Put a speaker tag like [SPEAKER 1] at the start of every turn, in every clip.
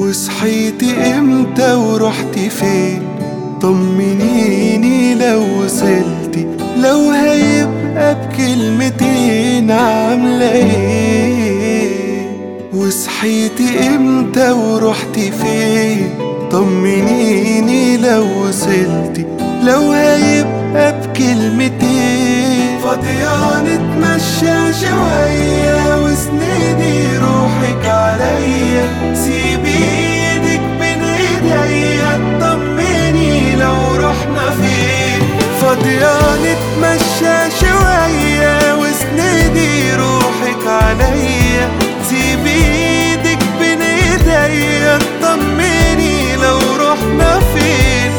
[SPEAKER 1] وصحيتي امتى ورحتي فين طمنيني لو وصلتي لو هيبقى بكلمتين عاملة ايه وصحيتي امتى ورحتي فين طمنيني لو وصلتي لو هيبقى بكلمتين فاضية نتمشى شوية واسندي روحك عليا سيبي ايدك بين ايديا طمني لو رحنا فين فاضية نتمشى شوية واسندي روحك عليا سيبي ايدك بين ايديا طمني لو رحنا فين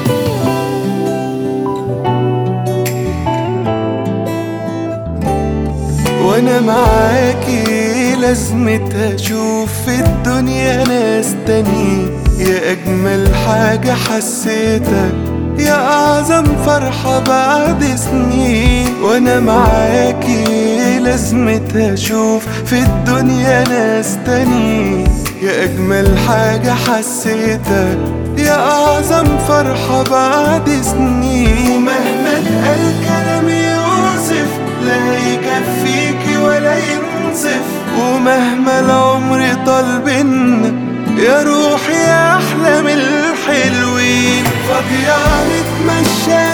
[SPEAKER 1] وانا معاكي لازمة اشوف في الدنيا ناس تانيين يا اجمل حاجة حسيتها يا اعظم فرحة بعد سنين وانا معاكي لازمة اشوف في الدنيا ناس تانيين يا اجمل حاجة حسيتها يا اعظم فرحة بعد سنين ومهما اتقال كلام يوصف لا يكفيكي ولا ينصف ومهما العمر طال بينا يا روحي يا احلى من الحلوين فاضية نتمشى